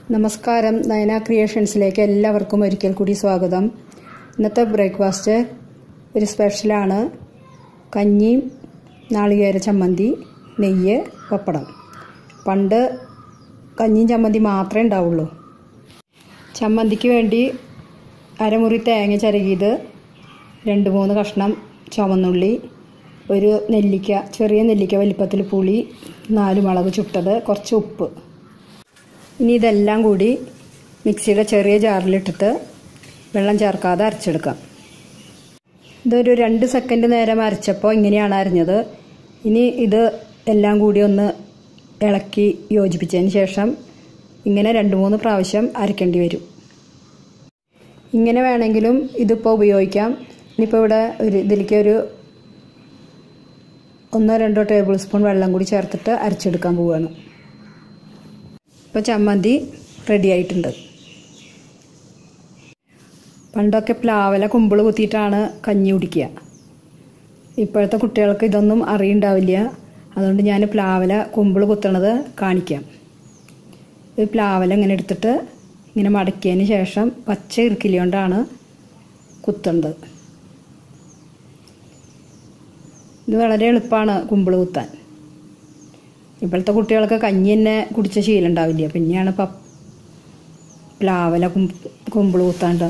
നമസ്കാരം നയന ക്രിയേഷൻസിലേക്ക് എല്ലാവർക്കും ഒരിക്കൽ കൂടി സ്വാഗതം ഇന്നത്തെ ബ്രേക്ക്ഫാസ്റ്റ് ഒരു സ്പെഷ്യലാണ് കഞ്ഞിയും നാളികേര ചമ്മന്തി നെയ്യ് പപ്പടം പണ്ട് കഞ്ഞിയും ചമ്മന്തി മാത്രമേ ഉണ്ടാവുള്ളൂ ചമ്മന്തിക്ക് വേണ്ടി അരമുറി തേങ്ങ ചിരകിയത് രണ്ട് മൂന്ന് കഷ്ണം ചുവന്നുള്ളി ഒരു നെല്ലിക്ക ചെറിയ നെല്ലിക്ക വലിപ്പത്തിൽ പുളി നാല് മുളക് ചുട്ടത് കുറച്ച് ഉപ്പ് ഇനി ഇതെല്ലാം കൂടി മിക്സിയുടെ ചെറിയ ജാറിലിട്ടിട്ട് വെള്ളം ചേർക്കാതെ അരച്ചെടുക്കാം ഇതൊരു രണ്ട് സെക്കൻഡ് നേരം അരച്ചപ്പോൾ ഇങ്ങനെയാണ് അരിഞ്ഞത് ഇനി ഇത് എല്ലാം കൂടി ഒന്ന് ഇളക്കി യോജിപ്പിച്ചതിന് ശേഷം ഇങ്ങനെ രണ്ട് മൂന്ന് പ്രാവശ്യം അരക്കേണ്ടി വരും ഇങ്ങനെ വേണമെങ്കിലും ഇതിപ്പോൾ ഉപയോഗിക്കാം ഇനിയിപ്പോൾ ഇവിടെ ഒരു ഇതിലേക്ക് ഒരു ഒന്നോ രണ്ടോ ടേബിൾ സ്പൂൺ വെള്ളം കൂടി ചേർത്തിട്ട് അരച്ചെടുക്കാൻ പോവുകയാണ് ഇപ്പോൾ ചമ്മന്തി റെഡി ആയിട്ടുണ്ട് പണ്ടൊക്കെ പ്ലാവല കുമ്പിൾ കുത്തിയിട്ടാണ് കഞ്ഞി കുടിക്കുക ഇപ്പോഴത്തെ കുട്ടികൾക്ക് ഇതൊന്നും അറിയുണ്ടാവില്ല അതുകൊണ്ട് ഞാൻ പ്ലാവല കുമ്പിൾ കുത്തണത് കാണിക്കാം ഈ പ്ലാവല ഇങ്ങനെ എടുത്തിട്ട് ഇങ്ങനെ മടക്കിയതിന് ശേഷം പച്ച ഇറുക്കിലി കൊണ്ടാണ് കുത്തേണ്ടത് ഇത് വളരെ എളുപ്പമാണ് കുമ്പിൾ കുത്താൻ ഇപ്പോഴത്തെ കുട്ടികൾക്ക് കഞ്ഞി തന്നെ കുടിച്ച ശീലം ഉണ്ടാവില്ല പിന്നെയാണ് പ പ്ലാവല കും കുമ്പിൾ കുത്താണ്ട്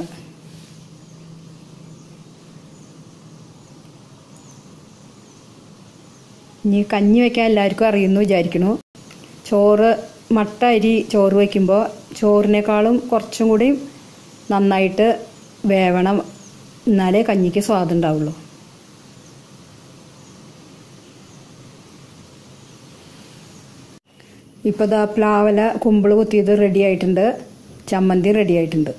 ഇനി കഞ്ഞി വെക്കാൻ എല്ലാവർക്കും അറിയുന്നു വിചാരിക്കണു ചോറ് മട്ട അരി ചോറ് വയ്ക്കുമ്പോൾ ചോറിനേക്കാളും കുറച്ചും കൂടി നന്നായിട്ട് വേവണം എന്നാലേ കഞ്ഞിക്ക് സ്വാദം ഉണ്ടാവുള്ളൂ ഇപ്പോൾ ദാ പ്ലാവല കുമ്പിൾ കുത്തിയത് റെഡി ആയിട്ടുണ്ട് ചമ്മന്തി റെഡി ആയിട്ടുണ്ട്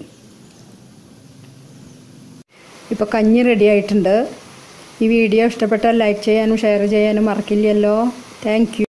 ഇപ്പോൾ കഞ്ഞി റെഡി ആയിട്ടുണ്ട് ഈ വീഡിയോ ഇഷ്ടപ്പെട്ടാൽ ലൈക്ക് ചെയ്യാനും ഷെയർ ചെയ്യാനും മറക്കില്ലല്ലോ താങ്ക്